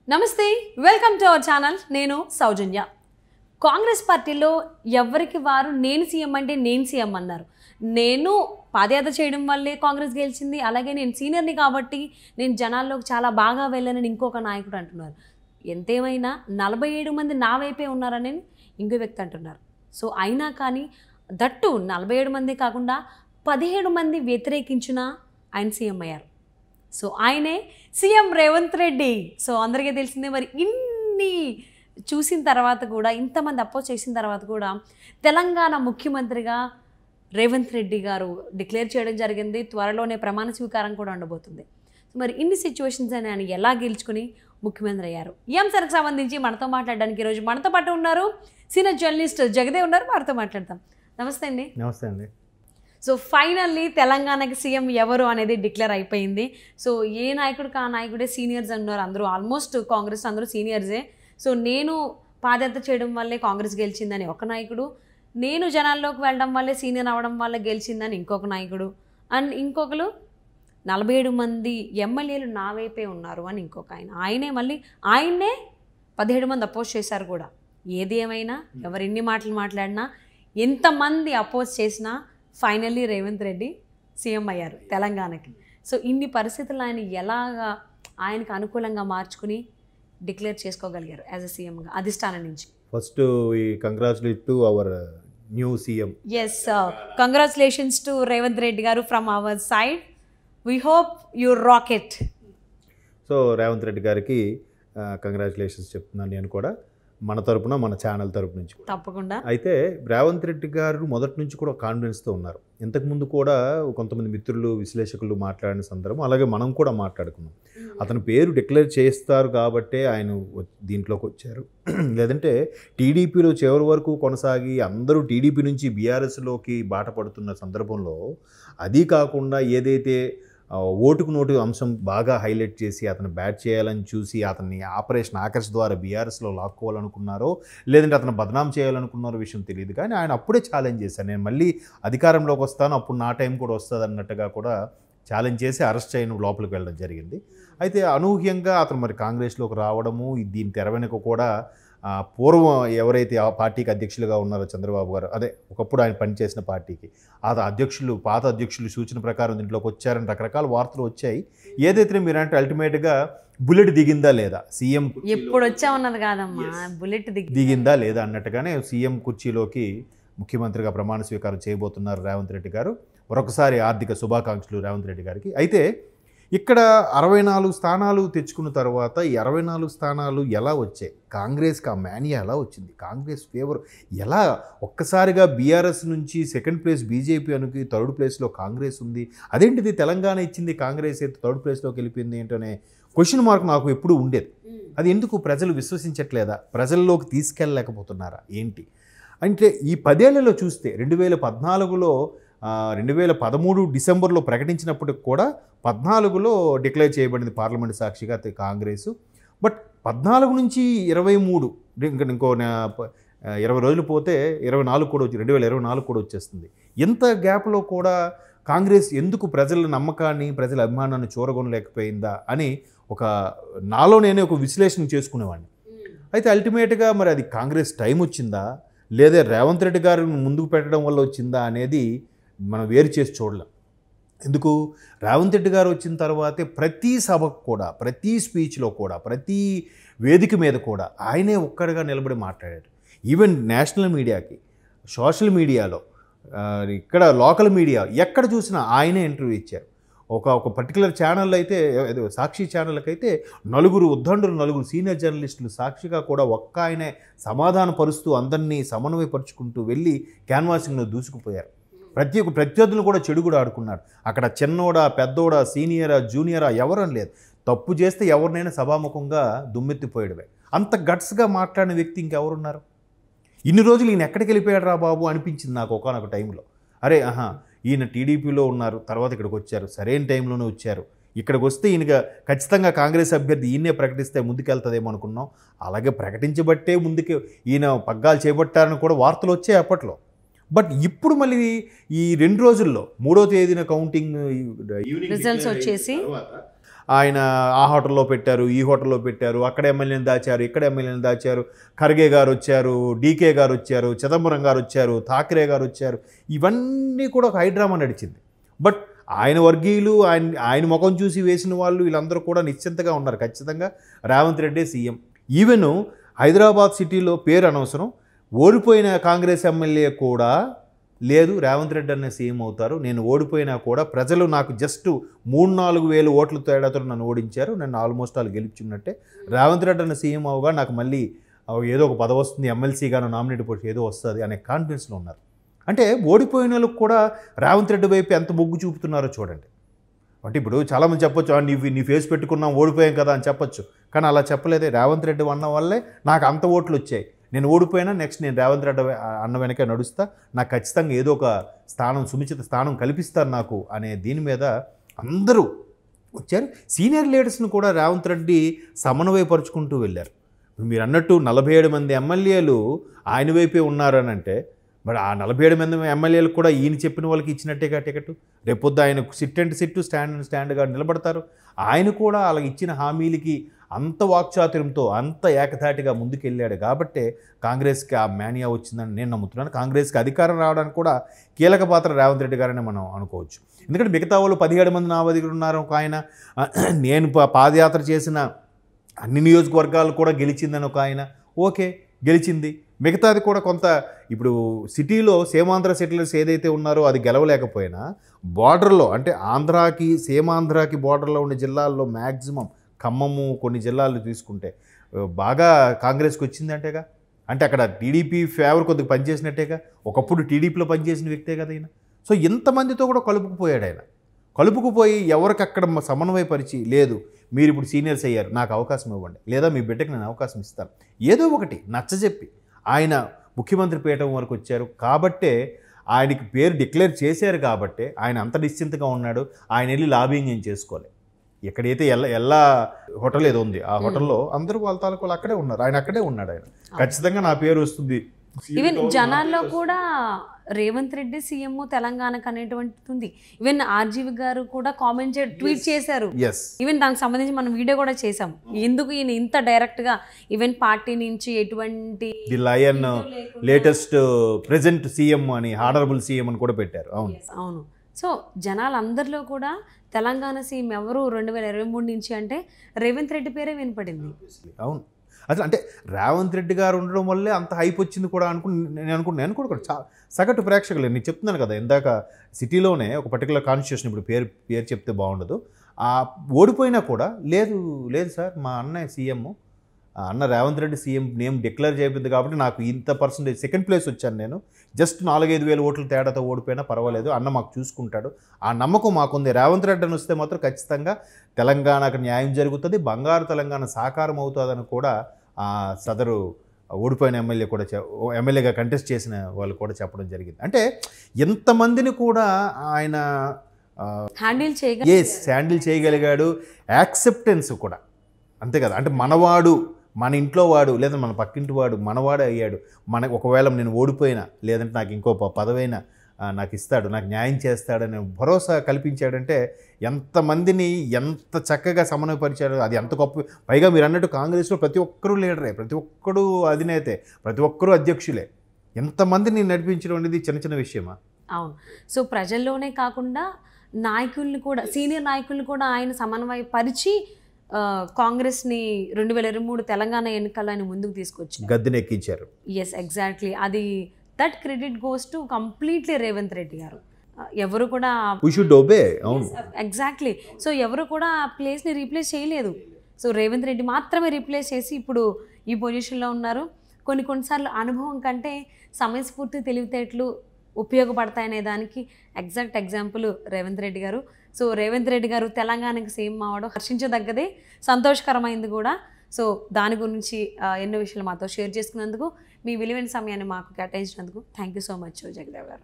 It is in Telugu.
నమస్తే వెల్కమ్ టు అవర్ ఛానల్ నేను సౌజన్య కాంగ్రెస్ పార్టీలో ఎవరికి వారు నేను సీఎం అంటే నేను సీఎం అన్నారు నేను పాదయాత్ర చేయడం వల్లే కాంగ్రెస్ గెలిచింది అలాగే నేను సీనియర్ని కాబట్టి నేను జనాల్లోకి చాలా బాగా వెళ్ళానని ఇంకొక నాయకుడు అంటున్నారు ఎంతేమైనా నలభై ఏడు మంది నా వైపే ఉన్నారని ఇంకో వ్యక్తి అంటున్నారు సో అయినా కానీ దట్టు నలభై ఏడు మంది కాకుండా పదిహేడు మంది వ్యతిరేకించిన ఆయన సీఎం అయ్యారు సో ఆయనే సీఎం రేవంత్ రెడ్డి సో అందరికీ తెలిసిందే మరి ఇన్ని చూసిన తర్వాత కూడా ఇంతమంది అపోజ్ చేసిన తర్వాత కూడా తెలంగాణ ముఖ్యమంత్రిగా రేవంత్ రెడ్డి గారు డిక్లేర్ చేయడం జరిగింది త్వరలోనే ప్రమాణ స్వీకారం కూడా ఉండబోతుంది మరి ఇన్ని సిచ్యువేషన్స్ అని ఆయన ఎలా గెలుచుకుని ముఖ్యమంత్రి అయ్యారు ఈ అంశానికి సంబంధించి మనతో మాట్లాడడానికి ఈరోజు మనతో పాటు ఉన్నారు సీనియర్ జర్నలిస్ట్ జగదే ఉన్నారు వారితో మాట్లాడతాం నమస్తే అండి నమస్తే అండి సో ఫైనల్లీ తెలంగాణకి సీఎం ఎవరు అనేది డిక్లేర్ అయిపోయింది సో ఏ నాయకుడికి ఆ నాయకుడే సీనియర్స్ అన్నారు అందరూ ఆల్మోస్ట్ కాంగ్రెస్ అందరూ సీనియర్సే సో నేను పాదయాత్ర చేయడం వల్లే కాంగ్రెస్ గెలిచిందని ఒక నాయకుడు నేను జనాల్లోకి వెళ్ళడం వల్లే సీనియర్ అవ్వడం వల్ల గెలిచిందని ఇంకొక నాయకుడు అండ్ ఇంకొకరు నలభై ఏడు మంది ఎమ్మెల్యేలు నా వైపే ఉన్నారు అని ఇంకొక ఆయన ఆయనే మళ్ళీ ఆయన్నే పదిహేడు మంది అపోజ్ చేశారు కూడా ఏది ఏమైనా ఎవరు ఎన్ని మాటలు మాట్లాడినా ఎంతమంది అపోజ్ చేసినా ఫైనల్లీ రేవంత్ రెడ్డి సీఎం అయ్యారు తెలంగాణకి సో ఇన్ని పరిస్థితులు ఆయన ఎలాగా ఆయనకు అనుకూలంగా మార్చుకుని డిక్లేర్ చేసుకోగలిగారు యాజ్ అ సీఎంగా అధిష్టానం నుంచి ఫస్ట్ ఈ congratulate to our new CM yes congratulations to Revanth Reddy గారు from our side we hope you rock it so Revanth Reddy గారికి కంగ్రాచులేషన్స్ చెప్తున్నాను నేను కూడా మన తరపున మన ఛానల్ తరపు నుంచి కూడా. తప్పకుండా అయితే రేవంత్ రెడ్డి గారు మొదటి నుంచి కూడా కాన్ఫిడెన్స్తో ఉన్నారు ఇంతకుముందు కూడా కొంతమంది మిత్రులు విశ్లేషకులు మాట్లాడిన సందర్భం అలాగే మనం కూడా మాట్లాడుకున్నాం అతని పేరు డిక్లేర్ చేస్తారు కాబట్టే ఆయన వ- దీంట్లోకి వచ్చారు లేదంటే టీడీపీలో చివరి వరకు కొనసాగి అందరూ టీడీపీ నుంచి బీఆర్ఎస్లోకి బాట పడుతున్న సందర్భంలో అది కాకుండా ఏదైతే ఆ, ఓటుకు నోటు అంశం బాగా హైలైట్ చేసి అతను బ్యాట్ చేయాలని చూసి అతన్ని ఆపరేషన్ ఆకర్ష్ ద్వారా బీఆర్ఎస్లో లాక్కోవాలనుకున్నారో లేదంటే అతను బదనాం చేయాలనుకున్నారో విషయం తెలియదు కానీ ఆయన అప్పుడే ఛాలెంజ్ చేశాను నేను మళ్ళీ అధికారంలోకి వస్తాను అప్పుడు నా టైం కూడా వస్తుంది అన్నట్టుగా కూడా ఛాలెంజ్ చేసి అరెస్ట్ అయిన లోపలికి వెళ్ళడం జరిగింది అయితే అనూహ్యంగా అతను మరి కాంగ్రెస్లోకి రావడము ఈ దీని తెర వెనుక కూడా ఆ, పూర్వం ఎవరైతే ఆ పార్టీకి అధ్యక్షులుగా ఉన్నారో చంద్రబాబు గారు అదే ఒకప్పుడు ఆయన పనిచేసిన పార్టీకి ఆ అధ్యక్షులు పాత అధ్యక్షులు సూచన ప్రకారం దీంట్లోకి వచ్చారని రకరకాల వార్తలు వచ్చాయి ఏదైతే మీరంటే అల్టిమేట్గా బుల్లెట్ దిగిందా లేదా సీఎం ఎప్పుడు వచ్చామన్నది కాదమ్మా బుల్లెట్ దిగి దిగిందా లేదా అన్నట్టుగానే సీఎం కుర్చీలోకి ముఖ్యమంత్రిగా ప్రమాణ స్వీకారం చేయబోతున్నారు రేవంత్ రెడ్డి గారు మరొకసారి ఆర్థిక శుభాకాంక్షలు రేవంత్ రెడ్డి గారికి అయితే ఇక్కడ అరవై నాలుగు స్థానాలు తెచ్చుకున్న తర్వాత ఈ అరవై నాలుగు స్థానాలు ఎలా వచ్చాయి కాంగ్రెస్కి ఆ మేనియా ఎలా వచ్చింది కాంగ్రెస్ ఫేవర్ ఎలా ఒక్కసారిగా బీఆర్ఎస్ నుంచి సెకండ్ ప్లేస్ బీజేపీ అనుకి థర్డ్ ప్లేస్లో కాంగ్రెస్ ఉంది అదేంటిది తెలంగాణ ఇచ్చింది కాంగ్రెస్ అయితే థర్డ్ ప్లేస్లోకి వెళ్ళిపోయింది ఏంటనే క్వశ్చన్ మార్క్ నాకు ఎప్పుడు ఉండేది అది ఎందుకు ప్రజలు విశ్వసించట్లేదా ప్రజల్లోకి తీసుకెళ్ళలేకపోతున్నారా ఏంటి అంటే ఈ పదేళ్లలో చూస్తే రెండు వేల పద్నాలుగులో రెండు వేల పదమూడు డిసెంబర్లో ప్రకటించినప్పటికి కూడా పద్నాలుగులో డిక్లేర్ చేయబడింది పార్లమెంట్ సాక్షిగా తే- కాంగ్రెసు బట్ పద్నాలుగు నుంచి ఇరవై మూడు ఇంకా ఇంకో నా- ప- ఆ, ఇరవై రోజులు పోతే ఇరవై నాలుగు కూడా వచ్చి రెండు వేల ఇరవై నాలుగు కూడా వచ్చేస్తుంది ఎంత గ్యాప్లో కూడా కాంగ్రెస్ ఎందుకు ప్రజల నమ్మకాన్ని ప్రజల అభిమానాన్ని చూరగొనలేకపోయిందా అని ఒక నాలో నేనే ఒక విశ్లేషణ చేసుకునేవాడిని అయితే అల్టిమేట్గా మరి అది కాంగ్రెస్ టైం వచ్చిందా లేదా రేవంత్ రెడ్డి గారు ముందుకు పెట్టడం వల్ల వచ్చిందా అనేది మనం వేరు చేసి చూడలేం ఎందుకు రేవంత్ రెడ్డి గారు వచ్చిన తర్వాతే ప్రతి సభకు కూడా ప్రతి స్పీచ్లో కూడా ప్రతి వేదిక మీద కూడా ఆయనే ఒక్కడిగా నిలబడి మాట్లాడారు ఈవెన్ నేషనల్ మీడియాకి సోషల్ మీడియాలో ఆ, ఇక్కడ లోకల్ మీడియా ఎక్కడ చూసినా ఆయనే ఇంటర్వ్యూ ఇచ్చారు ఒక ఒక పర్టికులర్ ఛానల్ అయితే ఏదో సాక్షి ఛానల్కి అయితే నలుగురు ఉద్దండులు నలుగురు సీనియర్ జర్నలిస్టులు సాక్షిగా కూడా ఒక్క ఆయనే సమాధానపరుస్తూ అందరినీ సమన్వయపరుచుకుంటూ వెళ్ళి క్యాన్వాసింగ్లో దూసుకుపోయారు ప్రతి ఒక్క ప్రత్యర్థులు కూడా చెడు కూడా ఆడుకున్నారు అక్కడ చిన్నోడా పెద్దోడా సీనియరా జూనియరా ఎవరని లేదు తప్పు చేస్తే ఎవరినైనా సభాముఖంగా దుమ్మెత్తిపోయడమే అంత గట్స్గా మాట్లాడిన వ్యక్తి ఇంకెవరున్నారు ఇన్ని రోజులు ఈయన ఎక్కడికి వెళ్ళిపోయాడు రా బాబు అనిపించింది నాకు ఒకనొక టైంలో అరే ఆహా ఈయన టీడీపీలో ఉన్నారు తర్వాత ఇక్కడికి వచ్చారు సరైన టైంలోనే వచ్చారు ఇక్కడికి వస్తే ఈయనగా ఖచ్చితంగా కాంగ్రెస్ అభ్యర్థి ఈయనే ప్రకటిస్తే ముందుకెళ్తుందేమో అనుకున్నాం అలాగే ప్రకటించబట్టే ముందుకు ఈయన పగ్గాలు చేపట్టారని కూడా వార్తలు వచ్చాయి అప్పట్లో బట్ ఇప్పుడు మళ్ళీ ఈ రెండు రోజుల్లో మూడో తేదీన కౌంటింగ్ Results వచ్చేసి? ఆయన ఆ హోటల్లో పెట్టారు ఈ హోటల్లో పెట్టారు అక్కడ ఎమ్మెల్యేని దాచారు ఇక్కడ ఎమ్మెల్యేని దాచారు ఖర్గే గారు వచ్చారు డీకే గారు వచ్చారు చిదంబరం గారు వచ్చారు థాకరే గారు వచ్చారు ఇవన్నీ కూడా ఒక హైడ్రామా నడిచింది బట్ ఆయన వర్గీయులు ఆయన ఆయన ముఖం చూసి వేసిన వాళ్ళు వీళ్ళందరూ కూడా నిశ్చింతగా ఉన్నారు ఖచ్చితంగా రేవంత్ రెడ్డి సీఎం ఈవెన్ హైదరాబాద్ సిటీలో పేరు అనవసరం ఓడిపోయిన కాంగ్రెస్ ఎమ్మెల్యే కూడా లేదు రేవంత్ రెడ్డి అనే సీఎం అవుతారు నేను ఓడిపోయినా కూడా ప్రజలు నాకు జస్ట్ మూడు నాలుగు వేలు ఓట్ల తేడాతో నన్ను ఓడించారు నన్ను ఆల్మోస్ట్ వాళ్ళు గెలిచున్నట్టే రేవంత్ రెడ్డి అనే సీఎం అవగా నాకు మళ్ళీ ఆ, ఏదో ఒక పదవి వస్తుంది ఎమ్మెల్సీగాను నామినేట్ పోస్ట్ ఏదో వస్తుంది అనే కాన్ఫిడెన్స్లో ఉన్నారు అంటే ఓడిపోయిన వాళ్ళకు కూడా రేవంత్ రెడ్డి వైపు ఎంత మొగ్గు చూపుతున్నారో చూడండి అంటే ఇప్పుడు చాలామంది చెప్పొచ్చు "ఆ, నీ నీ ఫేస్ పెట్టుకున్నాం ఓడిపోయాం కదా అని చెప్పొచ్చు కానీ అలా చెప్పలేదే రేవంత్ రెడ్డి అన్న వల్లే నాకు అంత ఓట్లు వచ్చాయి నేను ఓడిపోయినా నెక్స్ట్ నేను రేవంత్ రెడ్డి వె- అన్న వెనక నడుస్తా నాకు ఖచ్చితంగా ఏదో ఒక స్థానం సునిశ్చిత స్థానం కల్పిస్తారు నాకు అనే దీని మీద అందరూ వచ్చారు సీనియర్ లీడర్స్ని కూడా రేవంత్ రెడ్డి సమన్వయపరుచుకుంటూ వెళ్ళారు ఇప్పుడు మీరు అన్నట్టు నలభై ఏడు మంది ఎమ్మెల్యేలు ఆయన వైపే ఉన్నారని అంటే మరి ఆ నలభై ఏడు మంది ఎమ్మెల్యేలకు కూడా ఈయన చెప్పిన వాళ్ళకి ఇచ్చినట్టేగా టికెట్ రేపొద్దు ఆయన sit and sit stand and స్టాండ్గా నిలబడతారు ఆయన కూడా అలా ఇచ్చిన హామీలకి అంత వాక్చాతుర్యంతో అంత ఏకధాటిగా ముందుకెళ్ళాడు కాబట్టే కాంగ్రెస్కి ఆ మేనియా వచ్చిందని నేను నమ్ముతున్నాను కాంగ్రెస్కి అధికారం రావడానికి కూడా కీలక పాత్ర రేవంత్ రెడ్డి గారని మనం అనుకోవచ్చు ఎందుకంటే మిగతా వాళ్ళు పదిహేడు మంది నా దగ్గర ఉన్నారు ఒక ఆయన ఆ, నేను పా- పాదయాత్ర చేసిన అన్ని నియోజకవర్గాలు కూడా గెలిచిందని ఒక ఆయన ఓకే గెలిచింది మిగతాది కూడా కొంత ఇప్పుడు సిటీలో సేమాంధ్ర సెటిలర్స్ ఏదైతే ఉన్నారో అది గెలవలేకపోయినా బార్డర్లో అంటే ఆంధ్రాకి సేమాంధ్రాకి బార్డర్లో ఉండే జిల్లాల్లో మ్యాక్సిమం ఖమ్మము కొన్ని జిల్లాలు తీసుకుంటే ఆ, బాగా కాంగ్రెస్కి వచ్చిందంటేగా అంటే అక్కడ టీడీపీ ఫేవర్ కొద్దిగా పనిచేసినట్టేగా ఒకప్పుడు టీడీపీలో పనిచేసిన వ్యక్తే కదా ఆయన సో ఇంతమందితో కూడా కలుపుకుపోయాడు ఆయన కలుపుకుపోయి ఎవరికక్కడ మ- సమన్వయపరిచి లేదు మీరు ఇప్పుడు సీనియర్స్ అయ్యారు నాకు అవకాశం ఇవ్వండి లేదా మీ బిడ్డకి నేను అవకాశం ఇస్తాను ఏదో ఒకటి నచ్చజెప్పి ఆయన ముఖ్యమంత్రి పీఠం వరకు వచ్చారు కాబట్టే ఆయనకి పేరు డిక్లేర్ చేశారు కాబట్టే ఆయన అంత నిశ్చింతగా ఉన్నాడు ఆయన వెళ్ళి లాబింగ్ ఏం చేసుకోవాలి ఎక్కడైతే ఎల్ల ఎల్లా హోటల్ ఏదో ఉంది ఆ హోటల్లో అందరూ వాళ్ళ తాలూకు వాళ్ళు అక్కడే ఉన్నారు ఆయన అక్కడే ఉన్నాడు ఆయన ఖచ్చితంగా నా పేరు వస్తుంది ఈవెన్ జనాల్లో కూడా రేవంత్ రెడ్డి సీఎం తెలంగాణకు అనేటువంటిది ఉంది ఈవెన్ ఆర్జీవి గారు కూడా కామెంట్ ట్వీట్ చేశారు ఎస్ ఈవెన్ దానికి సంబంధించి మనం వీడియో కూడా చేసాం ఎందుకు ఈయన ఇంత డైరెక్ట్ గా ఈవెన్ పార్టీ నుంచి ఎటువంటి the lion latest present CM అని హానరబుల్ సీఎం అని కూడా పెట్టారు అవును అవును సో జనాలందరిలో కూడా తెలంగాణ సీఎం ఎవరు రెండు వేల ఇరవై మూడు నుంచి అంటే రేవంత్ రెడ్డి పేరే వినపడింది అవును అసలు అంటే రేవంత్ రెడ్డి గారు ఉండడం వల్లే అంత హైప్ వచ్చింది కూడా అనుకుని నేను అనుకున్నాను నేను కూడా చా సగటు ప్రేక్షకులు నేను చెప్తున్నాను కదా ఇందాక సిటీలోనే ఒక పర్టికులర్ కాన్స్టిట్యూషన్ ఇప్పుడు పేరు పేరు చెప్తే బాగుండదు ఆ ఓడిపోయినా కూడా లేదు లేదు సార్ మా అన్నయ్య సీఎం అన్న Revanth Reddy CM name declare చేయింది కాబట్టి నాకు ఇంత పర్సెంటేజ్ సెకండ్ ప్లేస్ వచ్చాను నేను జస్ట్ నాలుగైదు వేల ఓట్ల తేడాతో ఓడిపోయినా పర్వాలేదు అన్న మాకు చూసుకుంటాడు ఆ నమ్మకం మాకుంది రేవంత్ రెడ్డి అని వస్తే మాత్రం ఖచ్చితంగా తెలంగాణకు న్యాయం జరుగుతుంది బంగారు తెలంగాణ సాకారం అవుతుందని కూడా ఆ సదరు ఓడిపోయిన ఎమ్మెల్యే కూడా చె- ఓ ఎమ్మెల్యేగా కంటెస్ట్ చేసిన వాళ్ళు కూడా చెప్పడం జరిగింది అంటే ఎంతమందిని కూడా ఆయన హ్యాండిల్ చేయగల ఏ శాండిల్ చేయగలిగాడు యాక్సెప్టెన్స్ కూడా అంతే కదా అంటే మనవాడు మన ఇంట్లో వాడు లేదా మన పక్కింటి వాడు మనవాడే అయ్యాడు మన ఒకవేళ నేను ఓడిపోయినా లేదంటే నాకు ఇంకో ప- పదవైనా ఆ, నాకు ఇస్తాడు నాకు న్యాయం చేస్తాడని భరోసా కల్పించాడంటే ఎంతమందిని ఎంత చక్కగా సమన్వయపరిచాడు అది ఎంత గొప్ప పైగా మీరు అన్నట్టు కాంగ్రెస్లో ప్రతి ఒక్కరూ లీడరే ప్రతి ఒక్కడు అధినేతే ప్రతి ఒక్కరూ అధ్యక్షులే ఎంతమందిని నడిపించడం అనేది చిన్న చిన్న విషయమా అవును సో ప్రజల్లోనే కాకుండా నాయకుల్ని కూడా సీనియర్ నాయకుల్ని కూడా ఆయన సమన్వయపరిచి ఆ, కాంగ్రెస్ని రెండు వేల ఇరవై మూడు తెలంగాణ ఎన్నికల్లో ఆయన ముందుకు తీసుకొచ్చారు గద్దెనెక్కించారు ఎస్ ఎగ్జాక్ట్లీ అది that credit goes to completely Revanth Reddy గారు ఆ, ఎవరు కూడా వీ షుడ్ ఒబే అవును ఎగ్జాక్ట్లీ సో ఎవరు కూడా ఆ ప్లేస్ని రీప్లేస్ చేయలేదు సో రేవంత్ రెడ్డి మాత్రమే రీప్లేస్ చేసి ఇప్పుడు ఈ పొజిషన్లో ఉన్నారు కొన్ని కొన్నిసార్లు అనుభవం కంటే సమయస్ఫూర్తి తెలివితేటలు ఉపయోగపడతాయనే దానికి ఎగ్జాక్ట్ ఎగ్జాంపుల్ రేవంత్ రెడ్డి గారు సో రేవంత్ రెడ్డి గారు తెలంగాణకి సేమ్ అవడం హర్షించదగ్గదే సంతోషకరమైంది కూడా సో దాని గురించి ఆ, ఎన్నో విషయాలు మాతో షేర్ చేసుకున్నందుకు మీ విలువైన సమయాన్ని మాకు కేటాయించినందుకు thank you so much Jagadev గారు